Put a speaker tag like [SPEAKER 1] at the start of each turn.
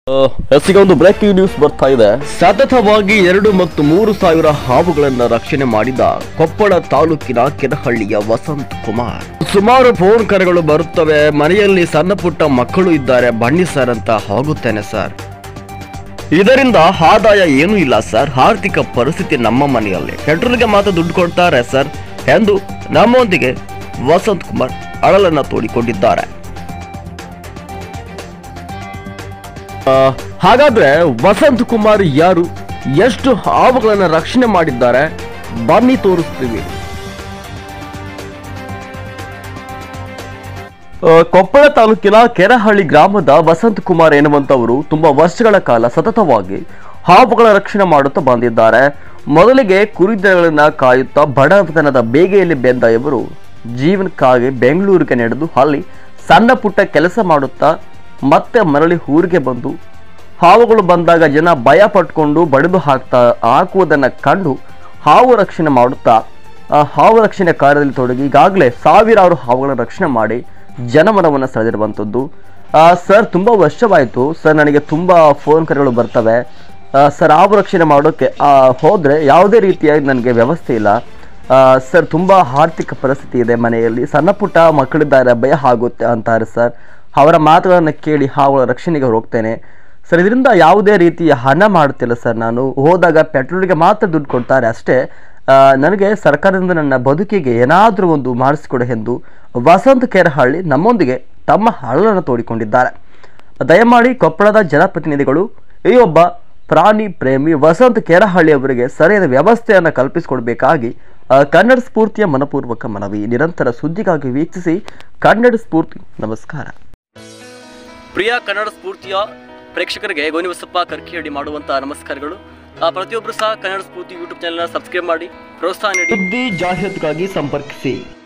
[SPEAKER 1] ಎಸ್ಸಿಗೆ ಒಂದು breaking news ಬರ್ತಾ ಇದೆ ಸತತವಾಗಿ ಎರಡು ಮತ್ತು ಮೂರು ಸಾವಿರ ಹಾವುಗಳನ್ನ ರಕ್ಷಣೆ ಮಾಡಿದ ಕೊಪ್ಪಳ ತಾಲೂಕಿನ ಕೆರಹಳ್ಳಿಯ ವಸಂತ್ ಕುಮಾರ್ ಸುಮಾರು ಫೋನ್ ಕರೆಗಳು ಬರುತ್ತವೆ ಮನೆಯಲ್ಲಿ ಸಣ್ಣ ಪುಟ್ಟ ಮಕ್ಕಳು ಇದ್ದಾರೆ ಬನ್ನಿ ಸರ್ ಅಂತ ಹೋಗುತ್ತೇನೆ ಸರ್ ಇದರಿಂದ ಆದಾಯ ಏನೂ ಇಲ್ಲ ಸರ್ ಆರ್ಥಿಕ ಪರಿಸ್ಥಿತಿ ನಮ್ಮ ಮನೆಯಲ್ಲಿ ಪೆಟ್ರೋಲ್ಗೆ ಮಾತ್ರ ದುಡ್ಡು ಕೊಡ್ತಾರೆ ಸರ್ ಎಂದು ನಮ್ಮೊಂದಿಗೆ ವಸಂತ್ ಕುಮಾರ್ ಅಳಲನ್ನ ತೋಡಿಕೊಂಡಿದ್ದಾರೆ ಆ, ಹಾಗಾದ್ರೆ ವಸಂತ್ ಕುಮಾರ್ ಯಾರು ಎಷ್ಟು ಹಾವುಗಳನ್ನ ರಕ್ಷಣೆ ಮಾಡಿದ್ದಾರೆ ಬನ್ನಿ ತೋರಿಸ್ತೀವಿ ಆ, ಕೊಪ್ಪಳ ತಾಲೂಕಿನ ಕೆರಹಳ್ಳಿ ಗ್ರಾಮದ ವಸಂತ್ ಕುಮಾರ್ ಎನ್ನುವಂತವರು ತುಂಬಾ ವರ್ಷಗಳ ಕಾಲ ಸತತವಾಗಿ ಹಾವುಗಳ ರಕ್ಷಣೆ ಮಾಡುತ್ತಾ ಬಂದಿದ್ದಾರೆ ಮೊದಲಿಗೆ ಕುರಿದಗಳನ್ನ ಕಾಯುತ್ತಾ ಬಡತನದ ಬೇಗೆಯಲ್ಲಿ ಬೆಂದ ಇವರು ಜೀವನಕ್ಕಾಗಿ ಬೆಂಗಳೂರಿಗೆ ನಡೆದು ಅಲ್ಲಿ ಸಣ್ಣ ಪುಟ್ಟ ಕೆಲಸ ಮಾಡುತ್ತಾ ಮತ್ತೆ ಮರಳಿ ಊರಿಗೆ ಬಂದು ಹಾವುಗಳು ಬಂದಾಗ ಜನ ಭಯ ಪಟ್ಕೊಂಡು ಬಡಿದು ಹಾಕ್ತಾ ಹಾಕುವುದನ್ನು ಕಂಡು ಹಾವು ರಕ್ಷಣೆ ಮಾಡುತ್ತಾ ಆ ಹಾವು ರಕ್ಷಣೆ ಕಾರ್ಯದಲ್ಲಿ ತೊಡಗಿ ಈಗಾಗಲೇ ಸಾವಿರಾರು ಹಾವುಗಳ ರಕ್ಷಣೆ ಮಾಡಿ ಜನಮನವನ್ನು ಸೆಳೆದಿರುವಂಥದ್ದು ಆ, ಸರ್ ತುಂಬ ವರ್ಷವಾಯಿತು ಸರ್ ನನಗೆ ತುಂಬ ಫೋನ್ ಕರೆಗಳು ಬರ್ತವೆ ಆ, ಸರ್ ಹಾವು ರಕ್ಷಣೆ ಮಾಡೋಕ್ಕೆ ಆ, ಹೋದ್ರೆ ಯಾವುದೇ ರೀತಿಯಾಗಿ ನನಗೆ ವ್ಯವಸ್ಥೆ ಇಲ್ಲ ಆ, ಸರ್ ತುಂಬ ಆರ್ಥಿಕ ಪರಿಸ್ಥಿತಿ ಇದೆ ಮನೆಯಲ್ಲಿ ಸಣ್ಣ ಪುಟ್ಟ ಮಕ್ಕಳಿದ್ದಾರೆ ಭಯ ಆಗುತ್ತೆ ಅಂತಾರೆ ಸರ್ ಅವರ ಮಾತುಗಳನ್ನು ಕೇಳಿ ಹಾವುಗಳ ರಕ್ಷಣೆಗೆ ಹೋಗ್ತೇನೆ ಸರ್ ಇದರಿಂದ ಯಾವುದೇ ರೀತಿಯ ಹಣ ಮಾಡ್ತಿಲ್ಲ ಸರ್ ನಾನು ಹೋದಾಗ ಪೆಟ್ರೋಲ್ಗೆ ಮಾತ್ರ ದುಡ್ಡು ಕೊಡ್ತಾರೆ ಅಷ್ಟೇ ಆ, ನನಗೆ ಸರ್ಕಾರದಿಂದ ನನ್ನ ಬದುಕಿಗೆ ಏನಾದರೂ ಒಂದು ಮಾಡಿಸಿಕೊಡು ಎಂದು ವಸಂತ ಕೆರಹಳ್ಳಿ ನಮ್ಮೊಂದಿಗೆ ತಮ್ಮ ಹಳಲನ್ನು ತೋಡಿಕೊಂಡಿದ್ದಾರೆ ದಯಮಾಡಿ ಕೊಪ್ಪಳದ ಜನಪ್ರತಿನಿಧಿಗಳು ಈ ಒಬ್ಬ ಪ್ರಾಣಿ ಪ್ರೇಮಿ ವಸಂತ ಕೆರಹಳ್ಳಿ ಅವರಿಗೆ ಸರಿಯಾದ ವ್ಯವಸ್ಥೆಯನ್ನು ಕಲ್ಪಿಸಿಕೊಡ್ಬೇಕಾಗಿ ಆ, ಕನ್ನಡ ಸ್ಫೂರ್ತಿಯ ಮನಪೂರ್ವಕ ಮನವಿ ನಿರಂತರ ಸುದ್ದಿಗಾಗಿ ವೀಕ್ಷಿಸಿ ಕನ್ನಡ ಸ್ಫೂರ್ತಿ ನಮಸ್ಕಾರ ಪ್ರಿಯ ಕನ್ನಡ ಸ್ಫೂರ್ತಿಯ ಪ್ರೇಕ್ಷಕರಿಗೆ ಗೋನಿಬಸಪ್ಪ ಕರ್ಕಿಹಳ್ಳಿ ಮಾಡುವಂತ ನಮಸ್ಕಾರಗಳು ಆ, ಪ್ರತಿಯೊಬ್ಬರು ಸಹ Kannada Spoorthi YouTube channel subscribe ಮಾಡಿ ಪ್ರೋತ್ಸಾಹ ನೀಡಿ ಸುದ್ದಿ ಜಾಹೀರಾತುಗಾಗಿ ಸಂಪರ್ಕಿಸಿ